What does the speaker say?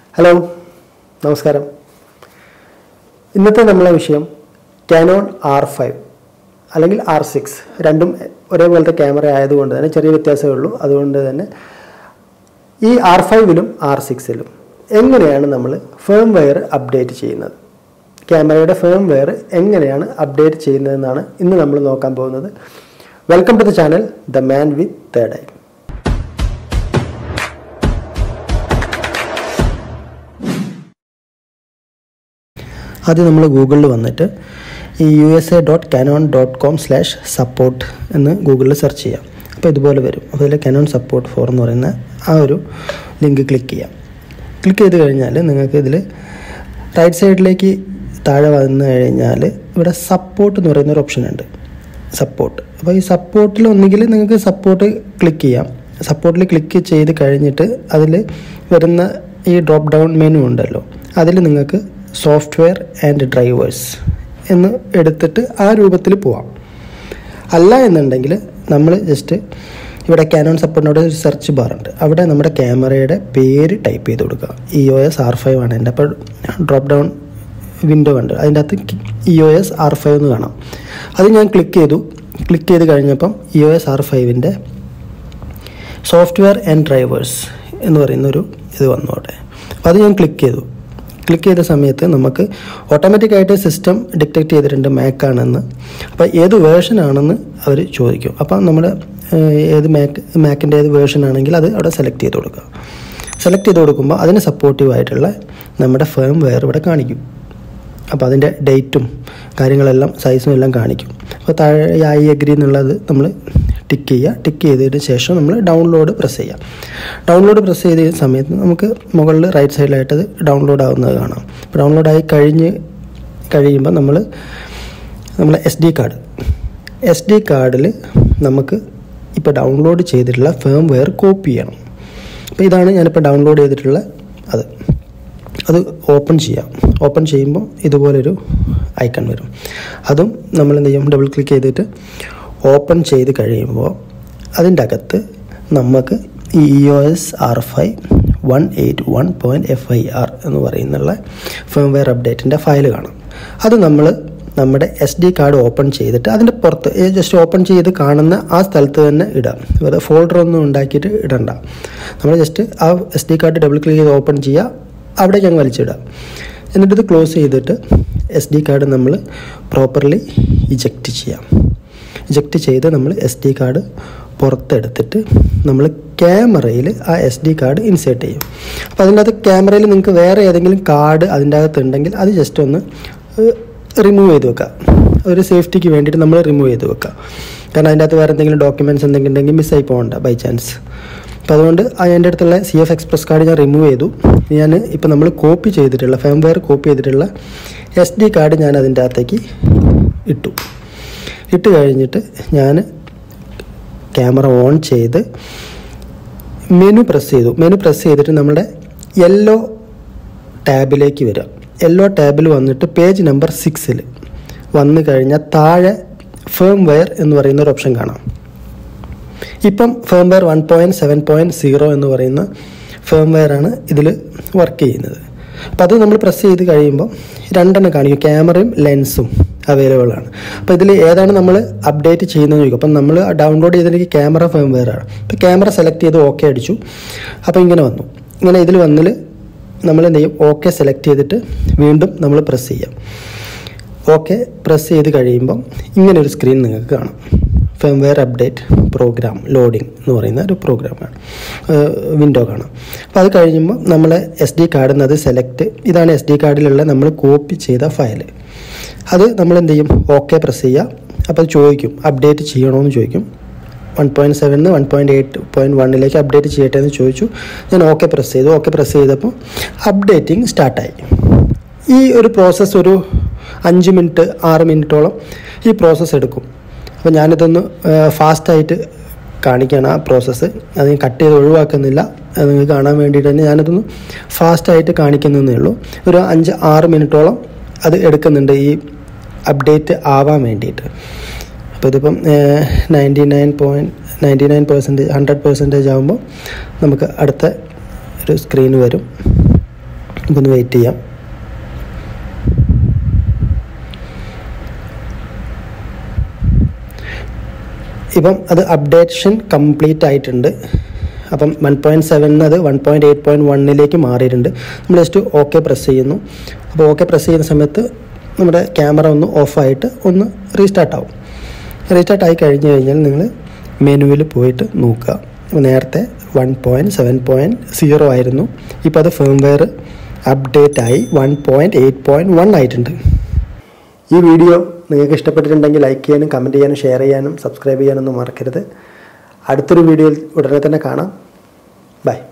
hello നമസ്കാരം ഇന്നത്തെ നമ്മളെ വിഷയം കാനോൺ ആർ ഫൈവ് അല്ലെങ്കിൽ ആർ സിക്സ് രണ്ടും ഒരേപോലത്തെ ക്യാമറ ആയതുകൊണ്ട് തന്നെ ചെറിയ വ്യത്യാസമേ ഉള്ളൂ അതുകൊണ്ട് തന്നെ ഈ ആർ ഫൈവിലും ആർ സിക്സിലും എങ്ങനെയാണ് നമ്മൾ ഫേം വെയർ അപ്ഡേറ്റ് ചെയ്യുന്നത് ക്യാമറയുടെ ഫേം വെയർ എങ്ങനെയാണ് അപ്ഡേറ്റ് ചെയ്യുന്നതെന്നാണ് ഇന്ന് നമ്മൾ നോക്കാൻ പോകുന്നത് welcome to the channel the man with third eye ആദ്യം നമ്മൾ ഗൂഗിളിൽ വന്നിട്ട് ഈ U S A dot Canon dot com slash support എന്ന് ഗൂഗിളിൽ സെർച്ച് ചെയ്യാം അപ്പോൾ ഇതുപോലെ വരും അപ്പോൾ ഇതിൽ കാനോൺ സപ്പോർട്ട് ഫോർ എന്ന് പറയുന്ന ആ ഒരു ലിങ്ക് ക്ലിക്ക് ചെയ്യാം ക്ലിക്ക് ചെയ്ത് കഴിഞ്ഞാൽ നിങ്ങൾക്ക് ഇതിൽ റൈറ്റ് സൈഡിലേക്ക് താഴെ വന്നു കഴിഞ്ഞാൽ ഇവിടെ സപ്പോർട്ട് എന്ന് പറയുന്ന ഒരു ഓപ്ഷൻ ഉണ്ട് സപ്പോർട്ട് അപ്പോൾ ഈ സപ്പോർട്ടിൽ ഒന്നുകിൽ നിങ്ങൾക്ക് സപ്പോർട്ട് ക്ലിക്ക് ചെയ്യാം സപ്പോർട്ടിൽ ക്ലിക്ക് ചെയ്ത് കഴിഞ്ഞിട്ട് അതിൽ വരുന്ന ഈ ഡ്രോപ്പ് ഡൗൺ മെനു ഉണ്ടല്ലോ അതിൽ നിങ്ങൾക്ക് സോഫ്റ്റ്വെയർ ആൻഡ് ഡ്രൈവേഴ്സ് എന്ന് എടുത്തിട്ട് ആ രൂപത്തിൽ പോവാം അല്ല എന്നുണ്ടെങ്കിൽ നമ്മൾ ജസ്റ്റ് ഇവിടെ കാനോൺ സപ്പോർട്ടിനോട് ഒരു സെർച്ച് ബാർ ഉണ്ട് അവിടെ നമ്മുടെ ക്യാമറയുടെ പേര് ടൈപ്പ് ചെയ്ത് കൊടുക്കുക E O S R five ആണ് എൻ്റെ അപ്പോൾ ഡ്രോപ്പ് ഡൗൺ വിൻഡോ ഉണ്ട് അതിൻ്റെ അകത്ത് E O S R five എന്ന് കാണാം അത് ഞാൻ ക്ലിക്ക് ചെയ്തു ക്ലിക്ക് ചെയ്ത് കഴിഞ്ഞപ്പം ഇ ഒ എസ് ആർ ഫൈവിൻ്റെ സോഫ്റ്റ്വെയർ ആൻഡ് ഡ്രൈവേഴ്സ് എന്ന് പറയുന്നൊരു ഇത് വന്നു അവിടെ അപ്പോൾ അത് ഞാൻ ക്ലിക്ക് ചെയ്തു ക്ലിക്ക് ചെയ്ത സമയത്ത് നമുക്ക് ഓട്ടോമാറ്റിക്കായിട്ട് സിസ്റ്റം ഡിറ്റക്ട് ചെയ്തിട്ടുണ്ട് മാക്ക് ആണെന്ന് അപ്പോൾ ഏത് വേർഷൻ ആണെന്ന് അവർ ചോദിക്കും അപ്പം നമ്മൾ ഏത് മാക്ക് മാക്കിൻ്റെ ഏത് വേർഷൻ ആണെങ്കിൽ അത് അവിടെ സെലക്ട് ചെയ്ത് കൊടുക്കുക സെലക്ട് ചെയ്ത് കൊടുക്കുമ്പോൾ അതിന് സപ്പോർട്ടീവ് ആയിട്ടുള്ള നമ്മുടെ ഫേം വെയർ ഇവിടെ കാണിക്കും അപ്പോൾ അതിൻ്റെ ഡേറ്റും കാര്യങ്ങളെല്ലാം സൈസും എല്ലാം കാണിക്കും അപ്പോൾ താഴെ ഐ അഗ്രി എന്നുള്ളത് നമ്മൾ ടിക്ക് ചെയ്യുക ടിക്ക് ചെയ്തതിന് ശേഷം നമ്മൾ ഡൗൺലോഡ് പ്രസ് ചെയ്യാം ഡൗൺലോഡ് പ്രസ് ചെയ്ത സമയത്ത് നമുക്ക് മുകളിൽ റൈറ്റ് സൈഡിലായിട്ട് അത് ഡൗൺലോഡ് ആവുന്നത് കാണാം അപ്പോൾ ഡൗൺലോഡ് ആയി കഴിഞ്ഞ് കഴിയുമ്പോൾ നമ്മൾ നമ്മളെ S D card S D കാർഡിൽ നമുക്ക് ഇപ്പോൾ ഡൗൺലോഡ് ചെയ്തിട്ടുള്ള ഫേം വെയർ കോപ്പി ചെയ്യണം അപ്പോൾ ഇതാണ് ഞാനിപ്പോൾ ഡൗൺലോഡ് ചെയ്തിട്ടുള്ള അത് അത് ഓപ്പൺ ചെയ്യാം ഓപ്പൺ ചെയ്യുമ്പോൾ ഇതുപോലൊരു ഐക്കൺ വരും അതും നമ്മൾ എന്ത് ചെയ്യും ഡബിൾ ക്ലിക്ക് ചെയ്തിട്ട് ഓപ്പൺ ചെയ്ത് കഴിയുമ്പോൾ അതിൻ്റെ അകത്ത് നമുക്ക് ഈ E O S R five one eight one point F I R എന്ന് പറയുന്നുള്ള ഫേംവെയർ അപ്ഡേറ്റിൻ്റെ ഫയൽ കാണാം അത് നമ്മൾ നമ്മുടെ എസ് ഡി കാർഡ് ഓപ്പൺ ചെയ്തിട്ട് അതിൻ്റെ പുറത്ത് ജസ്റ്റ് ഓപ്പൺ ചെയ്ത് കാണുന്ന ആ സ്ഥലത്ത് തന്നെ ഇടാം വെറുതെ ഫോൾഡർ ഒന്നും ഉണ്ടാക്കിയിട്ട് ഇടണ്ട നമ്മൾ ജസ്റ്റ് ആ S D card double click ചെയ്ത് ഓപ്പൺ ചെയ്യുക അവിടേക്ക് അങ്ങ് വലിച്ചിടാം എന്നിട്ട് ഇത് ക്ലോസ് ചെയ്തിട്ട് എസ് ഡി കാർഡ് നമ്മൾ പ്രോപ്പർലി ഇജക്റ്റ് ചെയ്യാം ഇജക്റ്റ് ചെയ്ത് നമ്മൾ എസ് ഡി കാർഡ് പുറത്തെടുത്തിട്ട് നമ്മൾ ക്യാമറയിൽ ആ എസ് ഡി കാർഡ് ഇൻസേർട്ട് ചെയ്യും അപ്പോൾ അതിൻ്റെ അകത്ത് ക്യാമറയിൽ നിങ്ങൾക്ക് വേറെ ഏതെങ്കിലും കാർഡ് അതിൻ്റെ അകത്ത് ഉണ്ടെങ്കിൽ അത് ജസ്റ്റ് ഒന്ന് റിമൂവ് ചെയ്ത് വെക്കുക ഒരു സേഫ്റ്റിക്ക് വേണ്ടിയിട്ട് നമ്മൾ റിമൂവ് ചെയ്ത് വെക്കുക കാരണം അതിൻ്റെ അകത്ത് വേറെ എന്തെങ്കിലും ഡോക്യുമെൻറ്റ്സ് എന്തെങ്കിലും ഉണ്ടെങ്കിൽ മിസ്സായി പോകണ്ട ബൈ ചാൻസ് അപ്പോൾ അതുകൊണ്ട് എൻ്റെ അടുത്തുള്ള സി എഫ് എക്സ്പ്രസ് കാർഡ് ഞാൻ റിമൂവ് ചെയ്തു ഞാൻ ഇപ്പോൾ നമ്മൾ കോപ്പി ചെയ്തിട്ടുള്ള ഫേംവെയർ കോപ്പി ചെയ്തിട്ടുള്ള എസ് ഡി കാർഡ് ഞാൻ അതിൻ്റെ അകത്തേക്ക് ഇട്ടു ഇട്ട് കഴിഞ്ഞിട്ട് ഞാൻ ക്യാമറ ഓൺ ചെയ്ത് മെനു പ്രസ് ചെയ്തു മെനു പ്രസ് ചെയ്തിട്ട് നമ്മുടെ യെല്ലോ ടാബിലേക്ക് വരിക യെല്ലോ ടാബിൽ വന്നിട്ട് പേജ് നമ്പർ സിക്സിൽ വന്നു കഴിഞ്ഞാൽ താഴെ ഫേം വെയർ എന്ന് പറയുന്ന ഒരു ഓപ്ഷൻ കാണാം ഇപ്പം firmware one point seven point zero എന്ന് പറയുന്ന ഫേം വെയർ ആണ് ഇതിൽ വർക്ക് ചെയ്യുന്നത് അപ്പോൾ അത് നമ്മൾ പ്രസ് ചെയ്ത് കഴിയുമ്പോൾ രണ്ടെണ്ണം കാണിക്കും ക്യാമറയും ലെൻസും അവൈലബിൾ ആണ് അപ്പോൾ ഇതിൽ ഏതാണ് നമ്മൾ അപ്ഡേറ്റ് ചെയ്യുന്നതെന്ന് ചോദിക്കും അപ്പം നമ്മൾ ഡൗൺലോഡ് ചെയ്തിലേക്ക് ക്യാമറ ഫേം വെയർ ആണ് അപ്പോൾ ക്യാമറ സെലക്ട് ചെയ്ത് ഓക്കെ അടിച്ചു അപ്പോൾ ഇങ്ങനെ വന്നു ഇങ്ങനെ ഇതിൽ വന്നിൽ നമ്മൾ എന്ത് ചെയ്യും ഓക്കെ സെലക്ട് ചെയ്തിട്ട് വീണ്ടും നമ്മൾ പ്രസ് ചെയ്യാം ഓക്കെ പ്രസ് ചെയ്ത് കഴിയുമ്പം ഇങ്ങനെ ഒരു സ്ക്രീൻ നിങ്ങൾക്ക് കാണാം ഫേംവെയർ അപ്ഡേറ്റ് പ്രോഗ്രാം ലോഡിംഗ് എന്ന് പറയുന്ന ഒരു പ്രോഗ്രാമാണ് വിൻഡോ കാണാം അപ്പോൾ അത് കഴിയുമ്പോൾ നമ്മൾ എസ് ഡി കാർഡിൽ നിന്ന് അത് സെലക്ട് ഇതാണ് എസ് ഡി കാർഡിലുള്ള നമ്മൾ കോപ്പി ചെയ്ത ഫയൽ അത് നമ്മൾ എന്ത് ചെയ്യും ഓക്കെ പ്രസ് ചെയ്യുക അപ്പോൾ അത് ചോദിക്കും അപ്ഡേറ്റ് ചെയ്യണമെന്ന് ചോദിക്കും one point seven one point eight point വണ്ണിലേക്ക് അപ്ഡേറ്റ് ചെയ്യട്ടെ എന്ന് ചോദിച്ചു ഞാൻ ഓക്കെ പ്രസ് ചെയ്തു ഓക്കെ പ്രസ് ചെയ്തപ്പോൾ അപ്ഡേറ്റിംഗ് സ്റ്റാർട്ടായി ഈ ഒരു പ്രോസസ്സ് ഒരു അഞ്ച് മിനിറ്റ് ആറ് മിനിറ്റോളം ഈ പ്രോസസ്സ് എടുക്കും അപ്പോൾ ഞാനിതൊന്ന് ഫാസ്റ്റായിട്ട് കാണിക്കുകയാണ് ആ പ്രോസസ്സ് അത് ഞാൻ കട്ട് ചെയ്ത് ഒഴിവാക്കുന്നില്ല അത് നിങ്ങൾക്ക് കാണാൻ വേണ്ടിയിട്ട് തന്നെ ഞാനതൊന്ന് ഫാസ്റ്റായിട്ട് കാണിക്കുന്നതേ ഉള്ളൂ ഒരു അഞ്ച് ആറ് മിനിറ്റോളം അത് എടുക്കുന്നുണ്ട് ഈ അപ്ഡേറ്റ് ആവാൻ വേണ്ടിയിട്ട് അപ്പോൾ ഇതിപ്പം ninety nine point ninety nine percentage hundred percentage ആകുമ്പോൾ നമുക്ക് അടുത്ത ഒരു സ്ക്രീൻ വരും നമുക്കൊന്ന് വെയിറ്റ് ചെയ്യാം ഇപ്പം അത് അപ്ഡേഷൻ കംപ്ലീറ്റ് ആയിട്ടുണ്ട് അപ്പം വൺ പോയിൻറ്റ് സെവൻ അത് വൺ പോയിൻറ്റ് എയ്റ്റ് പോയിൻറ്റ് വണ്ണിലേക്ക് മാറിയിട്ടുണ്ട് നമ്മൾ ജസ്റ്റ് ഓക്കെ പ്രസ് ചെയ്യുന്നു അപ്പോൾ ഓക്കെ പ്രസ് ചെയ്യുന്ന സമയത്ത് നമ്മുടെ ക്യാമറ ഒന്ന് ഓഫായിട്ട് ഒന്ന് റീസ്റ്റാർട്ട് ആവും റീസ്റ്റാർട്ട് ആയി കഴിഞ്ഞ് കഴിഞ്ഞാൽ നിങ്ങൾ മെനുവിൽ പോയിട്ട് നോക്കുക അപ്പോൾ നേരത്തെ one point seven point zero ആയിരുന്നു ഇപ്പോൾ അത് ഫേംവെയർ അപ്ഡേറ്റ് ആയി one point eight point one ആയിട്ടുണ്ട് ഈ വീഡിയോ നിങ്ങൾക്ക് ഇഷ്ടപ്പെട്ടിട്ടുണ്ടെങ്കിൽ ലൈക്ക് ചെയ്യാനും കമൻറ്റ് ചെയ്യാനും ഷെയർ ചെയ്യാനും സബ്സ്ക്രൈബ് ചെയ്യാനൊന്നും മറക്കരുത് അടുത്തൊരു വീഡിയോയിൽ ഉടനെ തന്നെ കാണാം ബൈ